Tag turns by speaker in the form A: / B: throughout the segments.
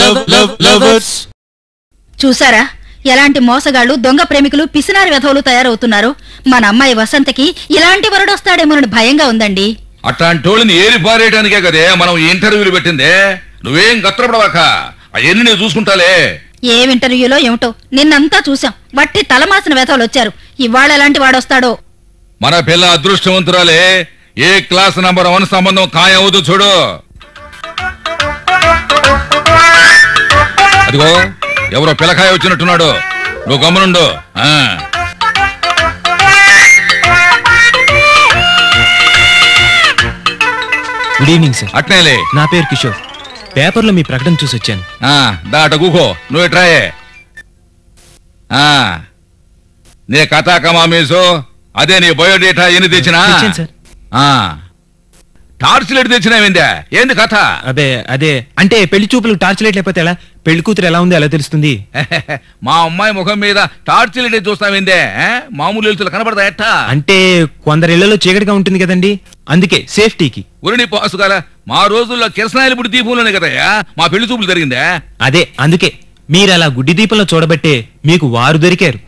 A: love, love, lovers.
B: చూసారా ఎలాంటి మోసగాళ్ళు దొంగ ప్రేమికులు పిసినారి వెధవులు తయారవుతున్నారు మన అమ్మాయి వసంతకి ఇలాంటి వరడొస్తాడేమోనని భయంగా ఉందండి
C: అట్లాంటి వాళ్ళని ఏరి పారేయటానికే కదే మనం ఈ ఇంటర్వ్యూలు పెట్టిందే నువ్వేం గత్రపడవాక అవన్నీ నేను చూసుకుంటాలే
B: ఏం ఇంటర్వ్యూలో ఏమిటో నిన్నంతా చూసాం వట్టి తలమాసిన వెధవులు వచ్చారు ఇవాళ ఎలాంటి వాడొస్తాడో
C: మన పిల్ల అదృష్టవంతురాలే ఏ క్లాస్ నంబర్ వన్ సంబంధం ఖాయం అవుతూ చూడు అదిగో ఎవరో పిల్లకాయ వచ్చినట్టున్నాడు నువ్వు గమనుండు ఆ.
A: గుడ్ ఈవినింగ్ సార్
C: అట్నేలే
A: నా పేరు కిషోర్ పేపర్లో మీ ప్రకటన చూసి వచ్చాను
C: ఆ, దాట కూకో నువ్వు ట్రాయే ఆ నీ కథా కమామీసు అదే నీ బయోడేటా ఎన్ని తెచ్చినా
A: తెచ్చాను సార్.
C: ఆ. టార్చ్ లైట్ తెచ్చినావిందే ఏంది కథ
A: అదే అదే అంటే పెళ్లి చూపులు టార్చ్ లైట్ లేకపోతే ఎలా పెళ్లి కూతురు ఎలా ఉంది ఎలా తెలుస్తుంది
C: మా అమ్మాయి ముఖం మీద టార్చ్ లైట్ చూస్తావిందే ఆ? మామూలు వెలుతులు కనబడతా ఎట్టా
A: అంటే కొందరి ఇళ్లలో చీకటిగా ఉంటుంది కదండి అందుకే సేఫ్టీకి
C: ఉరిని పాసు కదా మా రోజుల్లో కిరసనాయలపుడి దీపంలోనే కదయ్యా మా పెళ్లి చూపులు జరిగిందే
A: అదే అందుకే మీరు అలా గుడ్డి దీపంలో చూడబట్టే మీకు వారు దొరికారు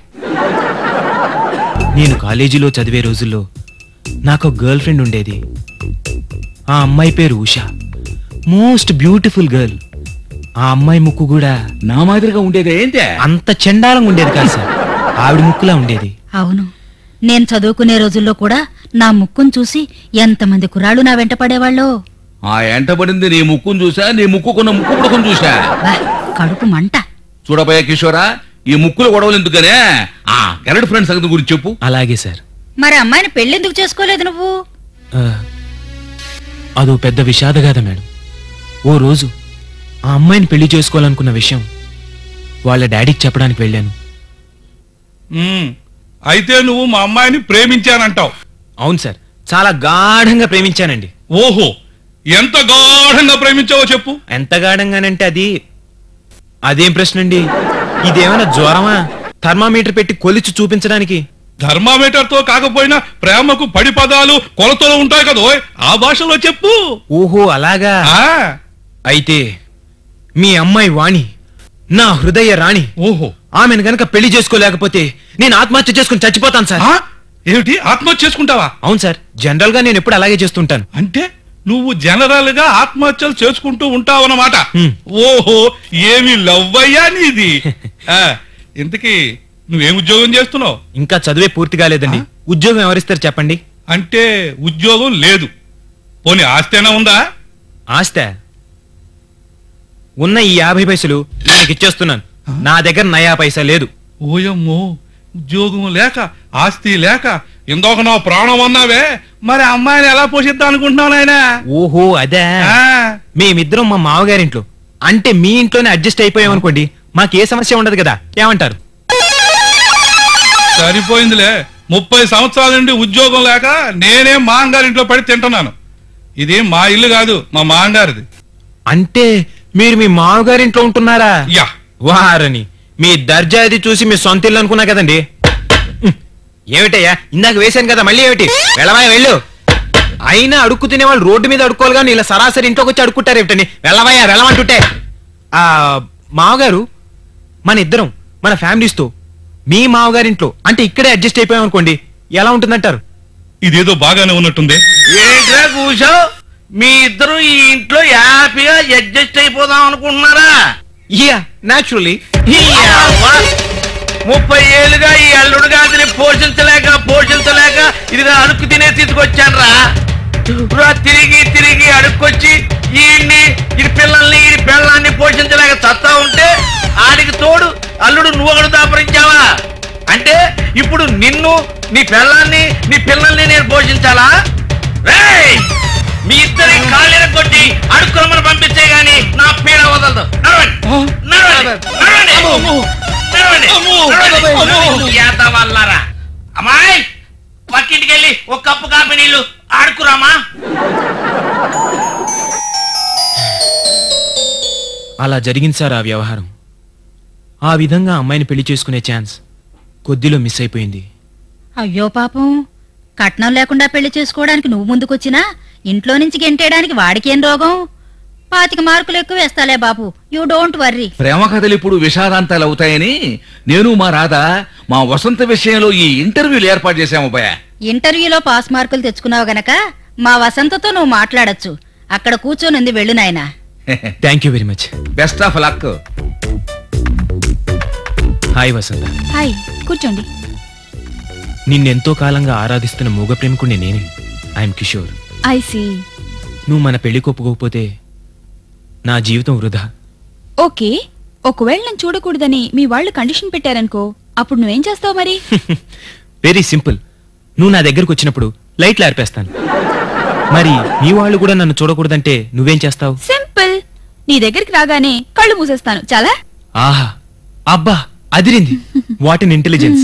A: నేను కాలేజీలో చదివే రోజుల్లో నాకు గర్ల్ ఫ్రెండ్ ఉండేది ఆ అమ్మాయి పేరు ఉషా మోస్ట్ బ్యూటిఫుల్ గర్ల్ ఆ అమ్మాయి ముక్కు కూడా
C: నా మాదిరిగా ఉండేదే ఏంటే
A: అంత చండాలంగా ఉండేది కాదు సార్ ఆవిడ ముక్కులా ఉండేది
B: అవును నేను చదువుకునే రోజుల్లో కూడా నా ముక్కును చూసి ఎంతమంది కుర్రాళ్ళు నా వెంట పడేవాళ్ళో
C: ఆ ఎంటబడింది నీ ముక్కును చూసా నీ ముక్కుకున్న ముక్కు పుడకను చూసా
B: బా కడుపు మంట
C: చూడబోయే కిషోరా ఈ ముక్కుల గొడవలు ఎందుకనే ఆ గరడ్ ఫ్రెండ్ సంగతి గురించి చెప్పు
A: అలాగే సార్
B: మరి అమ్మాయిని పెళ్ళెందుకు చేసుకోలేదు నువ్వు
A: ఆ, అదో పెద్ద విషాదగాథ మేడం ఓ రోజు ఆ అమ్మాయిని పెళ్లి చేసుకోవాలనుకున్న విషయం వాళ్ళ డాడీకి చెప్పడానికి వెళ్ళాను
D: ఉమ్, అయితే నువ్వు మా అమ్మాయిని ప్రేమించానంటావు
A: అవును సార్ చాలా గాఢంగా ప్రేమించానండి
D: ఓహో ఎంత గాఢంగా ప్రేమించావో చెప్పు
A: ఎంత గాఢంగానంటే అది అదేం ప్రశ్న అండి ఇదేమైనా జ్వరమా థర్మామీటర్ పెట్టి కొలిచి చూపించడానికి
D: థర్మామీటర్ తో కాకపోయినా ప్రేమకు పడి పదాలు కొలతలు ఉంటాయి కదా ఓయ్, ఆ భాషలో చెప్పు
A: ఓహో అలాగా
D: ఆ
A: అయితే మీ అమ్మాయి వాణి నా హృదయ రాణి
D: ఓహో
A: ఆమెను గనక పెళ్లి చేసుకోలేకపోతే నేను ఆత్మహత్య చేసుకుని చచ్చిపోతాను సార్
D: ఆ? ఏమిటి ఆత్మహత్య చేసుకుంటావా
A: అవును సార్ జనరల్ గా నేను ఎప్పుడు అలాగే చేస్తుంటాను
D: అంటే నువ్వు జనరల్ గా ఆత్మహత్యలు చేసుకుంటూ ఉంటావన్నమాట
A: హ్మ్.
D: ఓహో ఏమి లవ్వయ్యా నీది ఆ, ఇంతకీ నువ్వేం ఉద్యోగం చేస్తున్నావు
A: ఇంకా చదివే పూర్తి కాలేదండి ఉద్యోగం ఎవరిస్తారు చెప్పండి
D: అంటే ఉద్యోగం లేదు పోనీ ఆస్తేనా ఉందా
A: ఆస్త ఉన్న ఈ యాభై పైసలు ఈయనకి ఇచ్చేస్తున్నాను నా దగ్గర నయా పైసా లేదు
D: ఓయమ్మో ఉద్యోగం లేక ఆస్తి లేక ఇందాక నా ప్రాణం అన్నావే మరి అమ్మాయిని ఎలా పోషిద్దాం అనుకుంటున్నావు నాయనా
A: ఓహో అదే
D: ఆ,
A: మేమిద్దరం మా మామగారింట్లో అంటే మీ ఇంట్లోనే అడ్జస్ట్ అయిపోయాం అనుకోండి మాకే సమస్య ఉండదు కదా ఏమంటారు
D: సరిపోయిందిలే ముప్పై సంవత్సరాల నుండి ఉద్యోగం లేక నేనే మాంగారింట్లో పడి తింటున్నాను ఇది మా ఇల్లు కాదు మా మాంగారిది
A: అంటే మీరు మీ మామగారింట్లో ఉంటున్నారా
D: యా
A: వారని మీ దర్జా అది చూసి మీ సొంత ఇల్లు అనుకున్నా కదండి ఉహ్, ఏమిటయ్యా ఇందాక వేశాను కదా మళ్ళీ ఏమిటి వెళ్ళవా వెళ్ళు అయినా అడుక్కు తినే వాళ్ళు రోడ్డు మీద అడుక్కోవాలి కానీ ఇలా సరాసరి ఇంట్లోకి వచ్చి అడుక్కుంటారు ఏమిటని వెళ్ళవయ్యా వెళ్ళమంటుంటే ఆ మామగారు మన ఇద్దరం మన ఫ్యామిలీస్తో మీ మామగారింట్లో అంటే ఇక్కడే అడ్జస్ట్ అయిపోయాం అనుకోండి ఎలా ఉంటుందంటారు
D: ఇదేదో బాగానే ఉన్నట్టుంది
E: ఏంట్రా కూర్చో మీ ఇద్దరు ఈ ఇంట్లో హ్యాపీగా అడ్జస్ట్ అయిపోదాం అనుకుంటున్నారా
A: యా నాచురలీ
E: ఈ అవ్వ. ముప్పై ఏళ్ళుగా ఈ అల్లుడు గాదిని పోషించలేక పోషించలేక ఇదిగా అడుక్కు తినే తీసుకొచ్చాను రా తిరిగి తిరిగి అడుక్కొచ్చి ఈయన్ని ఇది పిల్లల్ని ఈ పిల్లల్ని పోషించలేక చస్తా ఉంటే ఆడికి తోడు అల్లుడు నువ్వు ఒకడు దాపరించావా అంటే ఇప్పుడు నిన్ను నీ పిల్లల్ని నీ పిల్లల్ని నేను పోషించాలా రేయ్! మీ ఇద్దరి కాళ్ళని కొట్టి అడుక్కురమ్మని పంపించే గాని నా పీడ వదలదు నడవండి నడవండి నడవండి నడవండి నడవండి ఏత వల్లరా అమ్మాయి పక్కింటికి వెళ్ళి ఒక కప్పు కాపీ నీళ్లు ఆడుకురామా
A: అలా జరిగింది సార్ ఆ వ్యవహారం ఆ విధంగా అమ్మాయిని పెళ్లి చేసుకునే ఛాన్స్ కొద్దిలో మిస్ అయిపోయింది
B: అయ్యో పాపం కట్నం లేకుండా పెళ్లి చేసుకోవడానికి నువ్వు ముందుకొచ్చినా ఇంట్లో నుంచి గెంటేయడానికి వాడికేం రోగం పాతిక మార్కులు ఎక్కువ వేస్తాలే బాబు యూ డోంట్ వర్రీ
C: ప్రేమ కథలు ఇప్పుడు విషాదాంతాలు అవుతాయని నేను మా రాధ మా వసంత విషయంలో ఈ ఇంటర్వ్యూలు ఏర్పాటు చేశాము భయ
B: ఇంటర్వ్యూలో పాస్ మార్కులు తెచ్చుకున్నావు గనక మా వసంతతో నువ్వు మాట్లాడొచ్చు అక్కడ కూర్చొనుంది వెళ్ళు నాయనా
A: thank you very much
C: best of luck
A: hi Vasantha
F: hi కూర్చోండి
A: నిన్నెంతో కాలంగా ఆరాధిస్తున్న మూగ ప్రేమికుణ్ణి నేనే ఐఎమ్ కిషోర్
F: ఐ సీ
A: నువ్వు మన పెళ్లి కొప్పుకోకపోతే నా జీవితం వృధా
F: ఓకే ఒకవేళ నేను చూడకూడదని మీ వాళ్ళు కండిషన్ పెట్టారనుకో అప్పుడు నువ్వేం చేస్తావు మరి
A: వెరీ సింపుల్ నువ్వు నా దగ్గరకు వచ్చినప్పుడు లైట్లు ఆర్పేస్తాను మరి నీ వాళ్ళు కూడా నన్ను చూడకూడదంటే నువ్వేం చేస్తావు
F: సింపుల్ నీ దగ్గరికి రాగానే కళ్ళు మూసేస్తాను చాలా
A: ఆహా అబ్బా అదిరింది వాట్ ఇన్ ఇంటెలిజెన్స్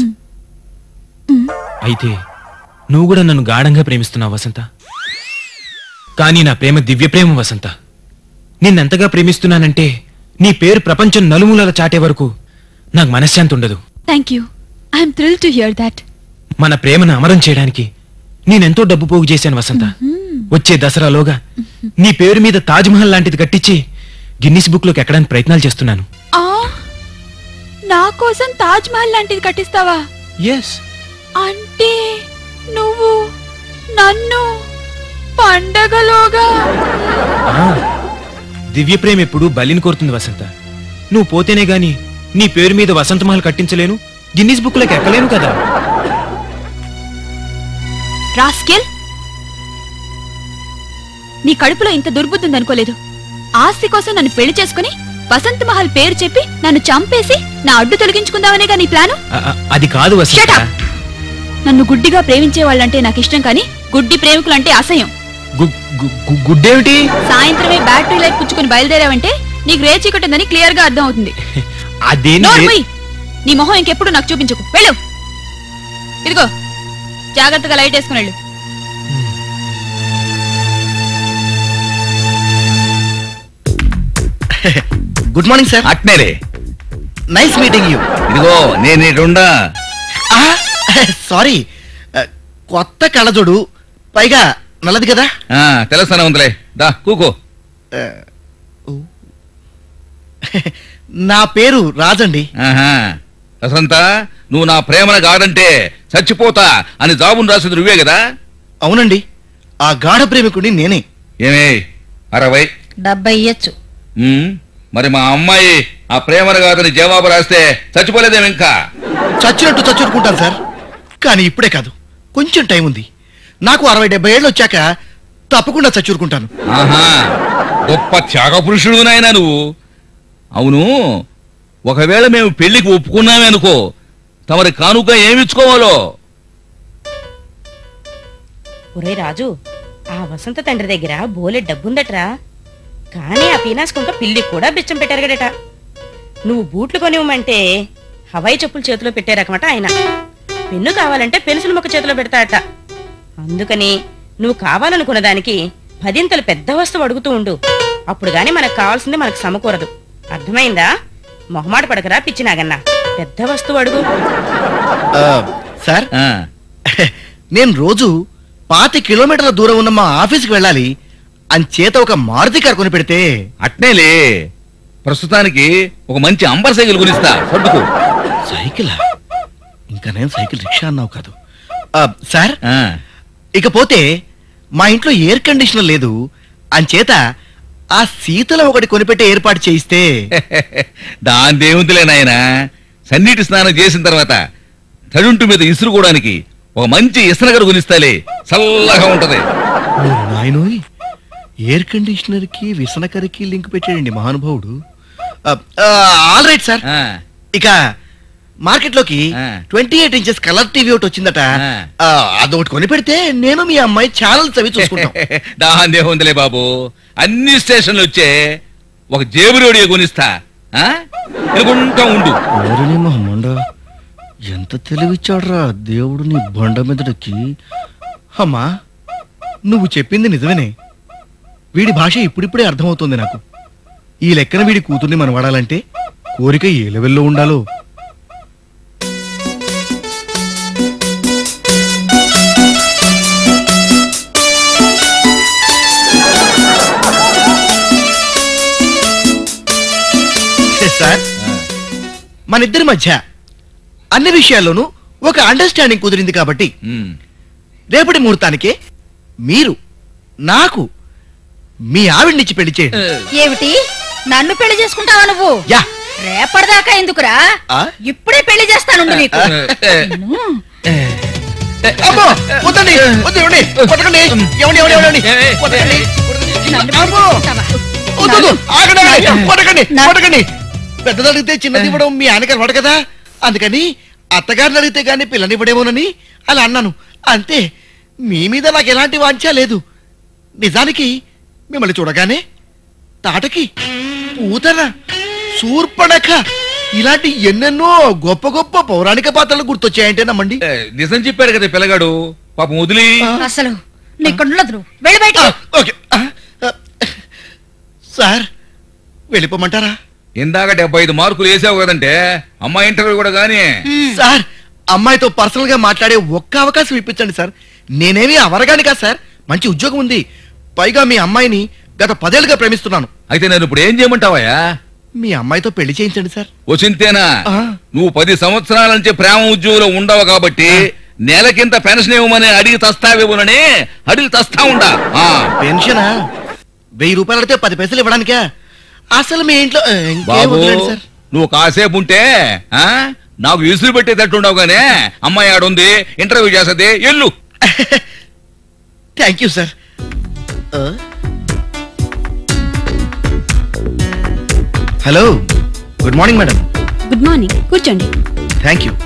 A: అయితే నువ్వు కూడా నన్ను గాఢంగా ప్రేమిస్తున్నావు వసంత కానీ నా ప్రేమ దివ్య ప్రేమ వసంత నిన్నెంతగా ప్రేమిస్తున్నానంటే నీ పేరు ప్రపంచం నలుమూలల చాటే వరకు నాకు మనశ్శాంతి ఉండదు
F: thank you I'm thrill to hear that
A: మన ప్రేమను అమరం చేయడానికి నేనెంతో డబ్బు పోగు చేశాను వసంత వచ్చే దసరాలోగా నీ పేరు మీద తాజ్మహల్ లాంటిది కట్టించి గిన్నిస్ బుక్ లోకి ఎక్కడానికి ప్రయత్నాలు చేస్తున్నాను
F: ఆ నా కోసం తాజ్ మహల్ లాంటిది కట్టిస్తావా
A: ఎస్
F: అంటే నువ్వు నన్ను పండగలోగా
A: దివ్య ప్రేమ ఎప్పుడు బలిని కోరుతుంది వసంత నువ్వు పోతేనే గాని నీ పేరు మీద వసంత మహల్ కట్టించలేను గిన్నిస్ బుక్ లోకి ఎక్కలేను కదా
F: రాస్కెల్ నీ కడుపులో ఇంత దుర్బుద్ధి ఉందనుకోలేదు ఆస్తి కోసం నన్ను పెళ్లి చేసుకుని వసంత్ మహల్ పేరు చెప్పి నన్ను చంపేసి నా అడ్డు తొలగించుకుందామనేగా నీ ప్లాను
A: అ- అ- అది కాదు వసంత
F: Shut up! నన్ను గుడ్డిగా ప్రేమించే వాళ్ళంటే నాకు ఇష్టం కానీ గుడ్డి ప్రేమికులంటే అసహ్యం
A: గు- గు- గు- గుడ్డేమిటి
F: సాయంత్రమే బ్యాటరీ లైట్ పుచ్చుకుని బయలుదేరావంటే నీకు రేచీకట్టిందని క్లియర్ గా అర్థం అవుతుంది
A: అదేంటి
F: నోర్మయ్ నీ మొహం ఇంకెప్పుడు నాకు చూపించకు వెళ్ళు ఇదిగో జాగ్రత్తగా లైట్ వేసుకుని వెళ్ళు
G: గుడ్ మార్నింగ్ సార్
C: అట్నేరే
G: నైస్ మీటింగ్ యూ
C: ఇదిగో నేను ఇటుండా
G: సారీ కొత్త కళ్ళజోడు పైగా నల్లది కదా
C: ఆ, తెలుస్తానే ఉందిలే దా కూకో
G: నా పేరు రాజండి
C: ఆహా వసంత నువ్వు నా ప్రేమను గాడంటే చచ్చిపోతా అని జాబును రాసింది నువ్వే కదా
G: అవునండి ఆ గాఢ ప్రేమికుడిని నేనే
C: ఏమే అరవై
B: డెబ్బై ఇయ్యచ్చు
C: ఉమ్, మరి మా అమ్మాయి ఆ ప్రేమను కాదని జవాబు రాస్తే చచ్చిపోలేదేమి ఇంకా
G: చచ్చినట్టు చచ్చుకుంటాను సార్ కానీ ఇప్పుడే కాదు కొంచెం టైం ఉంది నాకు అరవై డెబ్బై ఏళ్ళు వచ్చాక తప్పకుండా చచ్చూరుకుంటాను
C: ఆహా గొప్ప త్యాగ పురుషుడు నాయనా నువ్వు అవును ఒకవేళ మేము పెళ్లికి ఒప్పుకున్నామే అనుకో తమరి కానుక ఏమిచ్చుకోవాలో
H: ఒరే రాజు ఆ వసంత తండ్రి దగ్గర బోలె డబ్బుందట్రా కానీ ఆ పీనాస్కుంట పిల్లికి కూడా బిచ్చం పెట్టారు గడట నువ్వు బూట్లు కొనివ్వమంటే హవాయి చెప్పులు చేతిలో పెట్టే రకమట ఆయన పెన్ను కావాలంటే పెన్సిల్ మొక్క చేతిలో పెడతాడట అందుకని నువ్వు కావాలనుకున్న దానికి పదింతలు పెద్ద వస్తువు అడుగుతూ ఉండు అప్పుడు గాని మనకు కావాల్సింది మనకు సమకూరదు అర్థమైందా మొహమాట పడకరా పిచ్చి నాగన్నా పెద్ద వస్తువు అడుగు
G: ఆ, సార్
C: ఆ,
G: నేను రోజు పాతి కిలోమీటర్ల దూరం ఉన్న మా ఆఫీస్కి వెళ్ళాలి అంచేత ఒక మారుతి కార్ కొని పెడితే
C: అట్నేలే ప్రస్తుతానికి ఒక మంచి అంబర్ సైకిల్ గురిస్తా సర్దుకు
G: సైకిలా ఇంకా నేను సైకిల్ రిక్షా అన్నావు కాదు ఆ, సార్
C: ఆ,
G: ఇకపోతే మా ఇంట్లో ఎయిర్ కండిషనర్ లేదు అంచేత ఆ శీతల ఒకటి కొనిపెట్టే ఏర్పాటు చేయిస్తే
C: దాని దేవుంతులే నాయనా సన్నీటి స్నానం చేసిన తర్వాత తడుంటు మీద ఇసురుకోవడానికి ఒక మంచి ఇసనగరు గునిస్తాలే చల్లగా ఉంటది
G: ఓరి నాయనోయ్ ఎయిర్ కండిషనర్ కి విసనకరికి లింక్ పెట్టాడండి మహానుభావుడు ఆల్ రైట్ సార్
C: ఆ,
G: ఇక మార్కెట్ లోకి
C: ఆ.
G: Twenty eight inches colour TV ఒకటి వచ్చిందట
C: ఆ.
G: ఆ, అదొకటి కొని పెడితే నేను మీ అమ్మాయి ఛానల్ చవి చూసుకుంటాం
C: దాని దేవుంతులే బాబు అన్ని స్టేషన్లు వచ్చే ఒక జేబు రేడియో కొనిస్తా ఆ? వినుకుంటా ఉండు
G: ఓరిని మొహమ్మండ ఎంత తెలివిచ్చాడ్రా దేవుడు నీ బండ మీదకి అమ్మా నువ్వు చెప్పింది నిజమేనే వీడి భాష ఇప్పుడిప్పుడే అర్థమవుతుంది నాకు ఈ లెక్కన వీడి కూతుర్ని మనం వాడాలంటే కోరిక ఏ లెవెల్లో ఉండాలో మన ఇద్దరి మధ్య అన్ని విషయాల్లోనూ ఒక అండర్స్టాండింగ్ కుదిరింది కాబట్టి
C: ఉమ్.
G: రేపటి ముహూర్తానికే మీరు నాకు మీ ఆవిడ్నిచ్చి పెళ్లి చేయండి
B: ఏమిటి నన్ను పెళ్లి చేసుకుంటావా నువ్వు
G: యా
B: రేపటిదాకా ఎందుకురా
G: ఆ?
B: ఇప్పుడే పెళ్లి చేస్తానుండు నీకు
G: అమ్మో వద్దండి వద్దు ఇవ్వండి కొట్టకండి ఇవ్వండి ఇవ్వండి ఇవ్వండి కొట్టకండి అమ్మో వద్దు, వద్దు, ఆగండి, ఆగండి. కొట్టకండి
B: నా-
G: కొట్టకండి పెద్దది అడిగితే చిన్నది ఇవ్వడం మీ ఆయనగారు పడ కదా అందుకని అత్తగారిని అడిగితే గానీ పిల్లని ఇవ్వడేమోనని అలా అన్నాను అంతే మీ మీద నాకు ఎలాంటి వాంఛ లేదు నిజానికి మిమ్మల్ని చూడగానే తాటకి పూతన శూర్పణఖ ఇలాంటి ఎన్నెన్నో గొప్ప గొప్ప పౌరాణిక పాత్రలు గుర్తొచ్చాయంటే నమ్మండి
C: ఏ, నిజం చెప్పారు కదా పిల్లగాడు పాపం వదిలి
B: అసలు నీకుండదు నువ్వు వెళ్ళి బయట
G: ఆ, ఓకే ఆ, ఆ, సార్ వెళ్ళిపోమంటారా
C: ఇందాక డెబ్బై ఐదు మార్కులు వేసావు కదంటే అమ్మాయి ఇంటర్వ్యూ కూడా గానీ
G: సార్ అమ్మాయితో పర్సనల్ గా మాట్లాడే ఒక్క అవకాశం ఇప్పించండి సార్ నేనేమి అవరగాని కాదు సార్ మంచి ఉద్యోగం ఉంది పైగా మీ అమ్మాయిని గత పదేళ్ళుగా ప్రేమిస్తున్నాను
C: అయితే నేను ఇప్పుడు ఏం చేయమంటావయ్యా
G: మీ అమ్మాయితో పెళ్లి చేయించండి సార్
C: వచ్చింతేనా
G: ఆ.
C: నువ్వు పది సంవత్సరాల నుంచి ప్రేమ ఉద్యోగంలో ఉండవు కాబట్టి నెలకింత పెన్షన్ ఇవ్వమని అడిగి తస్తావేమోనని అడిగి తస్తా ఉండా ఆ.
G: పెన్షనా వెయ్యి రూపాయలు అడితే పది పైసలు ఇవ్వడానికా అసలు మీ ఇంట్లో ఆ, ఇంకేం
C: బాబు
G: వదిలేండి సార్
C: నువ్వు కాసేపు ఉంటే ఆ నాకు విసురు పెట్టేటట్టుండవు గానే అమ్మాయి ఆడుంది ఇంటర్వ్యూ చేస్తుంది ఎల్లు
G: thank you sir hello good morning madam
F: good morning కూర్చోండి
G: థ్యాంక్ యూ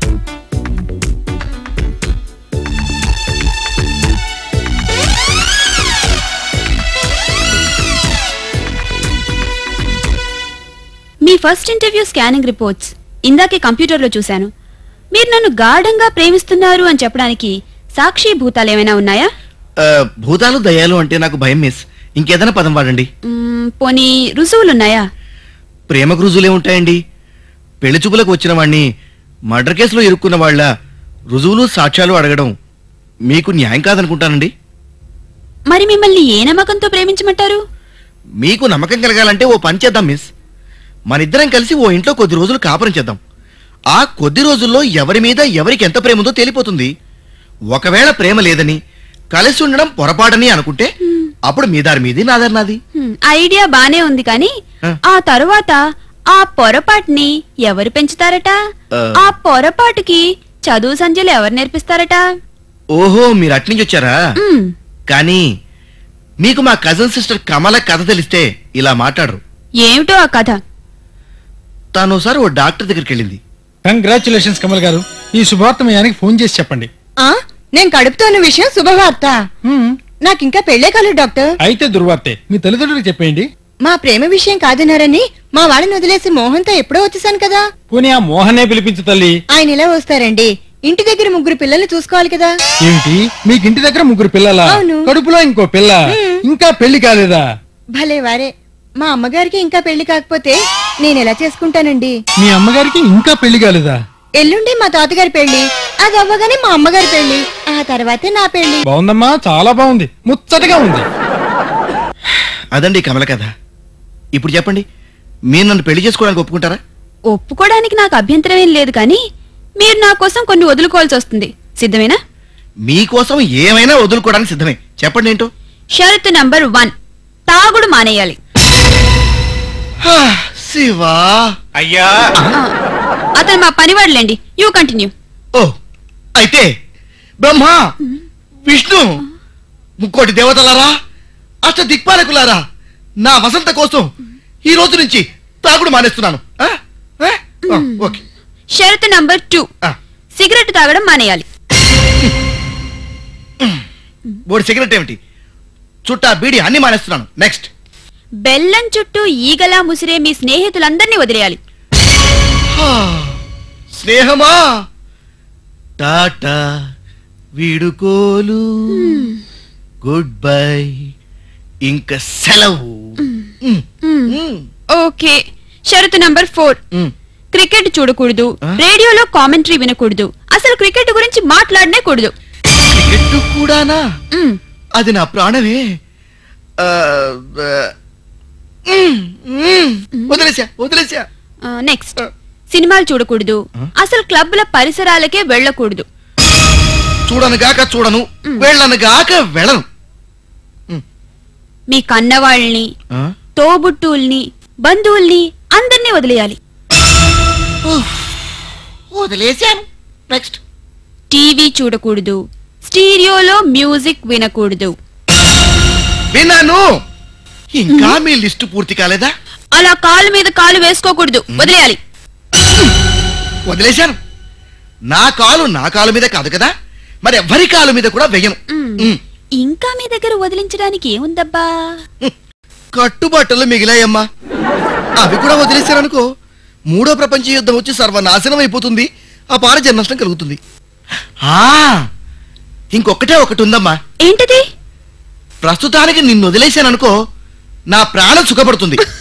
F: మీ ఫస్ట్ ఇంటర్వ్యూ స్కానింగ్ రిపోర్ట్స్ ఇందాకే కంప్యూటర్లో చూశాను మీరు నన్ను గాఢంగా ప్రేమిస్తున్నారు అని చెప్పడానికి సాక్షి భూతాలు ఏమైనా ఉన్నాయా
G: భూతాలు దయాలు అంటే నాకు భయం మిస్ ఇంకేదైనా పదం వాడండి
F: మ్మ్, పోనీ రుజువులున్నాయా
G: ప్రేమకు రుజువులే ఉంటాయండి పెళ్లి చూపులకు వచ్చిన వాడిని మర్డర్ కేసులో ఇరుక్కున్న వాళ్ళ రుజువులు సాక్ష్యాలు అడగడం మీకు న్యాయం కాదనుకుంటానండి
F: మరి మిమ్మల్ని ఏ నమ్మకంతో ప్రేమించమంటారు
G: మీకు నమ్మకం కలగాలంటే ఓ పని చేద్దాం మిస్ మనిద్దరం కలిసి ఓ ఇంట్లో కొద్ది రోజులు కాపురం చేద్దాం ఆ కొద్ది రోజుల్లో ఎవరి మీద ఎవరికి ఎంత ప్రేమ ఉందో తేలిపోతుంది ఒకవేళ ప్రేమ లేదని కలిసి ఉండడం పొరపాటని అనుకుంటే అప్పుడు మీ దారి మీది నా దారి నాది
F: హ్మ్, ఐడియా బానే ఉంది కానీ
G: ఆ.
F: ఆ తరువాత ఆ పొరపాటుని ఎవరు పెంచుతారట
G: ఆ.
F: ఆ పొరపాటుకి చదువు సంధ్యలు ఎవరు నేర్పిస్తారట
G: ఓహో మీరు అట్నుంచి వచ్చారా
F: మ్మ్,
G: కానీ మీకు మా కజిన్ సిస్టర్ కమల కథ తెలిస్తే ఇలా మాట్లాడరు
F: ఏమిటో ఆ కథ
G: తాను ఒకసారి ఓ డాక్టర్ దగ్గరికి వెళ్ళింది
I: కంగ్రాచులేషన్స్ కమల్ గారు ఈ శుభార్త మీ ఆయనకి ఫోన్ చేసి చెప్పండి
J: ఆ నేను కడుపుతోన్న విషయం శుభవార్త నాకింకా పెళ్ళే కాలేదు డాక్టర్
I: అయితే దుర్వార్తే మీ తల్లిదండ్రులకు చెప్పేయండి
J: మా ప్రేమ విషయం కాదన్నారని మా వాళ్ళని వదిలేసి మోహన్తో ఎప్పుడో వచ్చేసాను కదా
I: పోనీ ఆ మోహనే పిలిపించు తల్లి
J: ఆయన ఇలా వస్తారండి ఇంటి దగ్గర ముగ్గురు పిల్లల్ని చూసుకోవాలి కదా
I: ఏమిటి మీకు ఇంటి దగ్గర ముగ్గురు పిల్లల
J: అవును.
I: కడుపులో ఇంకో పిల్ల ఇంకా పెళ్లి కాలేదా
J: భలే వారే మా అమ్మగారికి ఇంకా పెళ్లి కాకపోతే నేను ఎలా చేసుకుంటానండి
I: మీ అమ్మగారికి ఇంకా పెళ్లి కాలేదా
J: ఎల్లుండి మా తాతగారి పెళ్లి అది అవ్వగానే మా అమ్మగారి పెళ్లి ఆ తర్వాతే నా పెళ్లి
I: బాగుందమ్మా చాలా బాగుంది ముచ్చటగా ఉంది
G: అదండి కమల కథ ఇప్పుడు చెప్పండి మీరు నన్ను పెళ్లి చేసుకోవడానికి ఒప్పుకుంటారా
F: ఒప్పుకోవడానికి నాకు అభ్యంతరం ఏం లేదు కానీ మీరు నా కోసం కొన్ని వదులుకోవాల్సి వస్తుంది సిద్ధమేనా
G: మీకోసం ఏమైనా వదులుకోవడానికి సిద్ధమే చెప్పండి ఏంటో
F: షరతు నంబర్ వన్ తాగుడు మానేయాలి
G: హా, శివా
A: అయ్యా
F: ఆ, అతను మా పనివాడులేండి యూ కంటిన్యూ
G: ఓ అయితే బ్రహ్మ విష్ణు ముక్కోటి దేవతలారా అష్ట దిక్పాలకులారా నా వసంత కోసం ఈ రోజు నుంచి తాగుడు మానేస్తున్నాను ఆ? ఆ? ఆ, ఓకే
F: షరతు నంబర్ టూ
G: ఆ.
F: సిగరెట్ తాగడం మానేయాలి
G: బోడి సిగరెట్ ఏమిటి చుట్టా బీడి అన్ని మానేస్తున్నాను నెక్స్ట్
F: బెల్లం చుట్టూ ఈగలా ముసిరే మీ స్నేహితులందరినీ వదిలేయాలి
G: హా, స్నేహమా టాటా వీడుకోలు గుడ్ బై ఇంక సెలవు మ్, మ్,
F: ఓకే షరతు నంబర్ ఫోర్
G: మ్.
F: క్రికెట్ చూడకూడదు
G: ఆ?
F: రేడియోలో కామెంటరీ వినకూడదు అసలు క్రికెట్ గురించి మాట్లాడనే కూడదు
G: క్రికెట్ కూడానా
F: మ్,
G: అది నా ప్రాణమే ఆ, ఆ, మ్, మ్, వదిలేసా వదిలేసా
F: ఆ, నెక్స్ట్ సినిమాలు చూడకూడదు అసలు క్లబ్ల పరిసరాలకే వెళ్ళకూడదు
G: చూడను గాక చూడను వెళ్ళను గాక వెళ్ళను
F: మీ కన్నవాళ్ళని
G: ఆ?
F: తోబుట్టుల్ని బంధువుల్ని అందరినీ వదిలేయాలి
G: వదిలేశాను నెక్స్ట్
F: టీవీ చూడకూడదు స్టీరియోలో మ్యూజిక్ వినకూడదు
G: విన్నాను ఇంకా మీ లిస్టు పూర్తి కాలేదా
F: అలా కాలు మీద కాలు వేసుకోకూడదు వదిలేయాలి
G: వదిలేశాను నా కాలు నా కాలు మీద కాదు కదా మరి ఎవ్వరి కాలు మీద కూడా వెయ్యను ఉమ్.
F: ఇంకా మీ దగ్గర వదిలించడానికి ఏముందబ్బా
G: కట్టుబట్టలు మిగిలాయమ్మా అవి కూడా వదిలేశారనుకో మూడో ప్రపంచ యుద్ధం వచ్చి సర్వనాశనం అయిపోతుంది ఆ పార జన్మష్టం కలుగుతుంది ఆ ఇంకొకటే ఒకటి ఉందమ్మా
F: ఏంటది
G: ప్రస్తుతానికి నిన్ను వదిలేశాననుకో నా ప్రాణం సుఖపడుతుంది